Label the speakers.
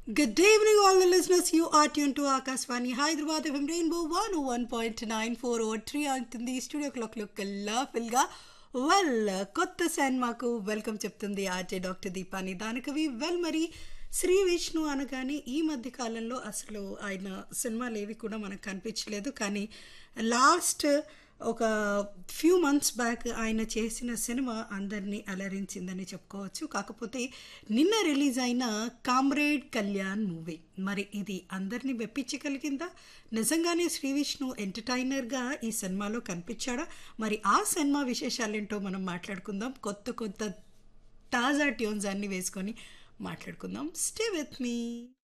Speaker 1: Good evening, all the listeners. You are tuned to Akaswani Hyderabad FM Rainbow 101.94 over 3 అంటుంది studio clock లో కల్లా ఫిల్గా well కొత్త సినిమాకు welcome చెప్తుంది ఆర్జే డాక్టర్ దీపాని దానికవి వెల్ మరి శ్రీ విష్ణు అనగానే ఈ మధ్య కాలంలో అసలు ఆయన సినిమాలు ఏవి కూడా మనకు కనిపించలేదు కానీ లాస్ట్ ఒక ఫ్యూ మంత్స్ బ్యాక్ ఆయన చేసిన సినిమా అందరినీ అలరించిందని చెప్పుకోవచ్చు కాకపోతే నిన్న రిలీజ్ అయిన కామ్రేడ్ కళ్యాణ్ మూవీ మరి ఇది అందరినీ మెప్పించగలిగిందా నిజంగానే శ్రీ విష్ణు ఎంటర్టైనర్గా ఈ సినిమాలో కనిపించాడా మరి ఆ సినిమా విశేషాలేంటో మనం మాట్లాడుకుందాం కొత్త కొత్త తాజా ట్యూన్స్ అన్ని వేసుకొని మాట్లాడుకుందాం స్టే విత్ మీ